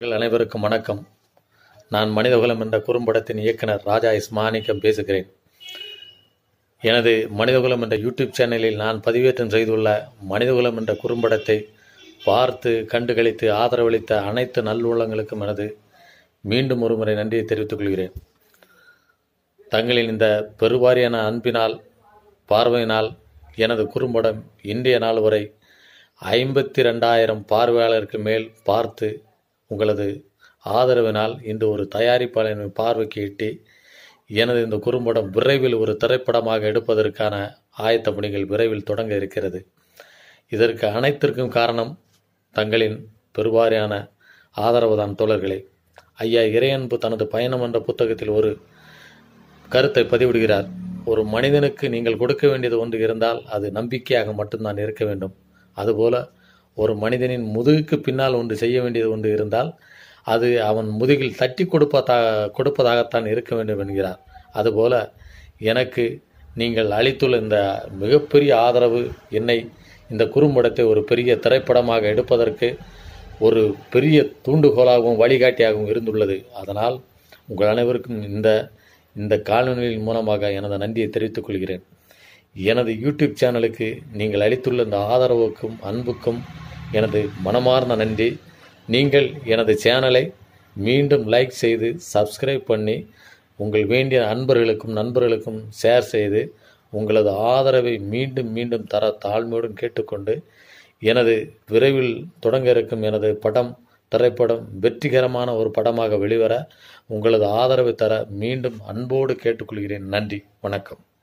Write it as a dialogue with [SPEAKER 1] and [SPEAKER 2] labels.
[SPEAKER 1] உங்கள் அனைவருக்கும் வணக்கம் நான் மனிதகுலம் என்ற குறும்படத்தின் இயக்குனர் ராஜா இஸ்மானிக்கம் பேசுகிறேன் எனது மனிதகுலம் என்ற யூடியூப் சேனலில் நான் பதிவேற்றம் செய்துள்ள மனிதகுலம் என்ற குறும்படத்தை பார்த்து கண்டுகளித்து ஆதரவளித்த அனைத்து நல்லுள்ளங்களுக்கும் எனது மீண்டும் ஒருமுறை நன்றியை தெரிவித்துக் கொள்கிறேன் தங்களின் இந்த பெருவாரியான அன்பினால் பார்வையினால் எனது குறும்படம் இன்றைய நாள் வரை ஐம்பத்தி ரெண்டாயிரம் பார்வையாளருக்கு மேல் பார்த்து உங்களது ஆதரவினால் இன்று ஒரு தயாரிப்பாளரின் பார்வைக்கு எட்டி எனது இந்த குறும்படம் விரைவில் ஒரு திரைப்படமாக எடுப்பதற்கான ஆயத்த பணிகள் விரைவில் தொடங்க இருக்கிறது இதற்கு அனைத்திற்கும் காரணம் தங்களின் பெருவாரியான ஆதரவுதான் தோழர்களே ஐயா இறையன்பு தனது பயணம் என்ற புத்தகத்தில் ஒரு கருத்தை பதிவிடுகிறார் ஒரு மனிதனுக்கு நீங்கள் கொடுக்க வேண்டியது ஒன்று இருந்தால் அது நம்பிக்கையாக மட்டும்தான் இருக்க வேண்டும் அதுபோல ஒரு மனிதனின் முதுகுக்கு பின்னால் ஒன்று செய்ய வேண்டியது ஒன்று இருந்தால் அது அவன் முதுகில் தட்டி கொடுப்பதா கொடுப்பதாகத்தான் இருக்க வேண்டும் என்கிறார் அதுபோல எனக்கு நீங்கள் அளித்துள்ள இந்த மிகப்பெரிய ஆதரவு என்னை இந்த குறும்படத்தை ஒரு பெரிய திரைப்படமாக எடுப்பதற்கு ஒரு பெரிய தூண்டுகோலாகவும் வழிகாட்டியாகவும் இருந்துள்ளது அதனால் உங்கள் அனைவருக்கும் இந்த இந்த காணொலியின் மூலமாக எனது நன்றியை தெரிவித்துக் கொள்கிறேன் எனது யூடியூப் சேனலுக்கு நீங்கள் அளித்துள்ள இந்த ஆதரவுக்கும் அன்புக்கும் எனது மனமார்ந்த நன்றி நீங்கள் எனது சேனலை மீண்டும் லைக் செய்து சப்ஸ்கிரைப் பண்ணி உங்கள் வேண்டிய அன்பர்களுக்கும் நண்பர்களுக்கும் ஷேர் செய்து உங்களது ஆதரவை மீண்டும் மீண்டும் தர தாழ்மையுடன் கேட்டுக்கொண்டு எனது விரைவில் தொடங்க இருக்கும் எனது படம் திரைப்படம் வெற்றிகரமான ஒரு படமாக வெளிவர உங்களது ஆதரவை தர மீண்டும் அன்போடு கேட்டுக்கொள்கிறேன் நன்றி வணக்கம்